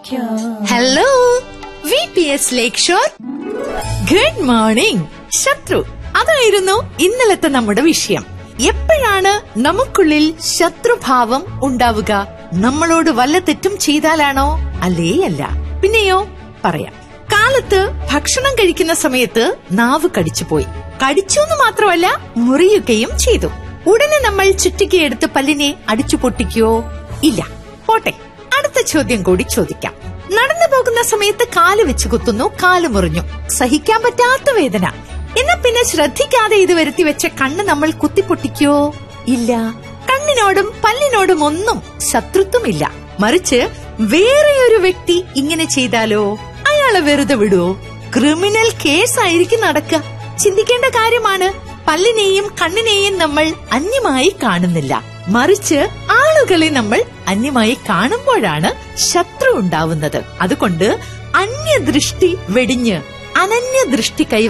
hello V P S lake shore good morning ശത്രു അതായിരുന്നു ഇന്നലത്തെ നമ്മുടെ വിഷയം എപ്പോഴാണ് നമുക്കുള്ളിൽ ശത്രുഭാവം ഉണ്ടാവുക നമ്മളോട് വല്ല തെറ്റും ചെയ്താലാണോ അല്ലേ അല്ല പിന്നെയോ പറയാം കാലത്ത് ഭക്ഷണം കഴിക്കുന്ന സമയത്ത് നാവ് കടിച്ചുപോയി കടിച്ചു എന്ന് മാത്രമല്ല മുറിയുകയും ചെയ്തു ഉടനെ നമ്മൾ ചുറ്റിക്കയെടുത്ത് പല്ലിനെ അടിച്ചു പൊട്ടിക്കോ ഇല്ല പോട്ടെ അടുത്ത ചോദ്യം കൂടി ചോദിക്കാം നടന്നു പോകുന്ന സമയത്ത് കാല് വെച്ച് കുത്തുന്നു കാല് മുറിഞ്ഞു സഹിക്കാൻ പറ്റാത്ത വേദന എന്നാ പിന്നെ ശ്രദ്ധിക്കാതെ ഇത് വരുത്തി വെച്ച കണ്ണ് നമ്മൾ കുത്തിപ്പൊട്ടിക്കോ ഇല്ല കണ്ണിനോടും പല്ലിനോടും ഒന്നും ശത്രുത്വമില്ല മറിച്ച് വേറെ ഒരു വ്യക്തി ഇങ്ങനെ ചെയ്താലോ അയാളെ വെറുതെ വിടുവോ ക്രിമിനൽ കേസ് ആയിരിക്കും നടക്കുക ചിന്തിക്കേണ്ട കാര്യമാണ് പല്ലിനെയും കണ്ണിനെയും നമ്മൾ അന്യമായി കാണുന്നില്ല മറിച്ച് ആളുകളെ നമ്മൾ അന്യമായി കാണുമ്പോഴാണ് ശത്രു ഉണ്ടാവുന്നത് അതുകൊണ്ട് അന്യദൃഷ്ടി വെടിഞ്ഞ് അനന്യദൃഷ്ടി കൈ